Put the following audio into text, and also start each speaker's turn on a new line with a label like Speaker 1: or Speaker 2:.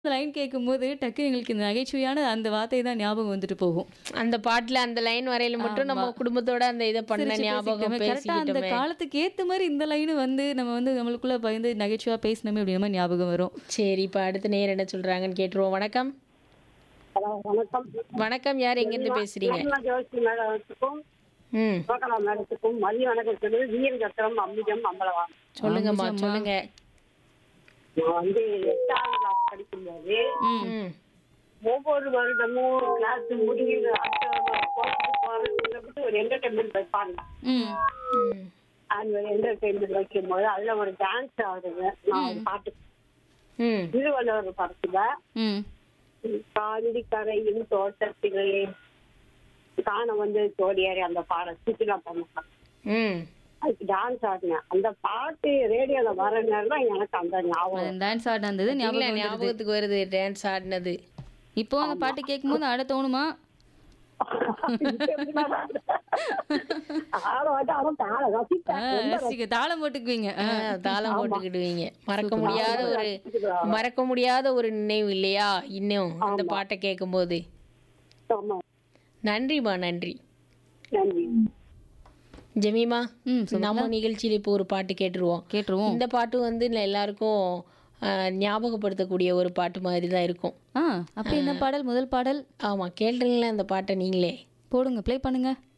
Speaker 1: அந்த லைன் கேட்கும்போது டக்குனு எங்களுக்கு இந்த நகைச்சுவையான அந்த வார்த்தை தான் ஞாபகம் வந்துட்டு போகும்
Speaker 2: அந்த பாட்டுல அந்த லைன் வரையில மட்டும் நம்ம குடும்பத்தோட அந்த இதை பண்ண
Speaker 1: சிரிச்சு
Speaker 2: ஞாபகம்
Speaker 1: பேசிக்கிட்டோமே. கரெக்டா அந்த
Speaker 2: பேசிக்கிட்டோமே
Speaker 1: காலத்துக்கு ஏத்த மாதிரி இந்த லைன் வந்து நம்ம வந்து நம்மளுக்குள்ள பயந்து நகைச்சுவா பேசினோமே அப்படின்ற மாதிரி ஞாபகம் வரும்
Speaker 2: சரி இப்ப அடுத்த நேர் என்ன சொல்றாங்கன்னு கேட்டுருவோம் வணக்கம்
Speaker 3: ஹலோ வணக்கம்
Speaker 2: வணக்கம் யார் எங்க இருந்து பேசுறீங்க
Speaker 3: நிர்மலா ஜோதி மேடத்துக்கும்
Speaker 2: ம்
Speaker 3: கோகலா மேடத்துக்கும் மதிய வணக்கம் சொல்லி வீர சத்திரம் அம்பிஜம் அம்பலவான்
Speaker 2: சொல்லுங்கம்மா சொல்லுங்க
Speaker 3: நான் வந்து எட்டாவது கிளாஸ் படிக்கும்போது
Speaker 2: ம்
Speaker 3: ஒவ்வொரு வருடமும் கிளாஸ் முடிஞ்சு அடுத்த கோர்ஸுக்கு போறதுக்கு ஒரு என்டர்டைன்மெண்ட் வைப்பாங்க
Speaker 1: ம்
Speaker 2: ம்
Speaker 3: அந்த ஒரு என்டர்டைன்மெண்ட் வைக்கும்போது அதுல ஒரு டான்ஸ் ஆடுங்க நான் ஒரு பாட்டு
Speaker 2: ம்
Speaker 3: திருவள்ளுவர் படத்துல
Speaker 1: ம்
Speaker 3: காவிரி கரையின் தோட்டத்திலே காண வந்து தோடியாரி அந்த பாடம் சுற்றுலா பண்ண
Speaker 2: ம்
Speaker 3: அதுக்கு டான்ஸ் ஆடினேன் அந்த பாட்டு ரேடியோல வர நேரம் தான் எனக்கு அந்த ஞாபகம்
Speaker 1: டான்ஸ் ஆடின அந்த இது
Speaker 2: இல்ல
Speaker 1: ஞாபகம் வந்துடுது
Speaker 2: ஞாபகத்துக்கு வருது டான்ஸ் ஆடினது
Speaker 1: இப்போ அந்த பாட்டு கேட்கும்போது ஆட தோணுமா
Speaker 3: ஆட மாட்டேன் ஆனா தாள
Speaker 1: ஆ,
Speaker 3: ரசிப்பேன்
Speaker 1: ரசிக்க தாளம் போட்டுக்குவீங்க ஆ.
Speaker 2: ஆ, தாளம் போட்டுக்கிடுவீங்க மறக்க முடியாத ஒரு மறக்க முடியாத ஒரு நினைவு இல்லையா இன்னும் அந்த பாட்டை கேட்கும்போது
Speaker 3: ஆமா
Speaker 2: நன்றிம்மா நன்றி
Speaker 3: நன்றி
Speaker 2: ஜெமீமா
Speaker 1: ம்
Speaker 2: நம்ம நிகழ்ச்சியில இப்போ ஒரு பாட்டு கேட்டுருவோம்
Speaker 1: கேட்டுருவோம்
Speaker 2: இந்த பாட்டு வந்து இல்ல எல்லாருக்கும் ஆ, ஞாபகப்படுத்தக்கூடிய ஒரு பாட்டு மாதிரி தான் இருக்கும்
Speaker 1: ஆ அப்படி என்ன பாடல் முதல் பாடல்
Speaker 2: ஆமா கேட்டுருங்களேன் அந்த பாட்டை நீங்களே
Speaker 1: போடுங்க ப்ளே பண்ணுங்க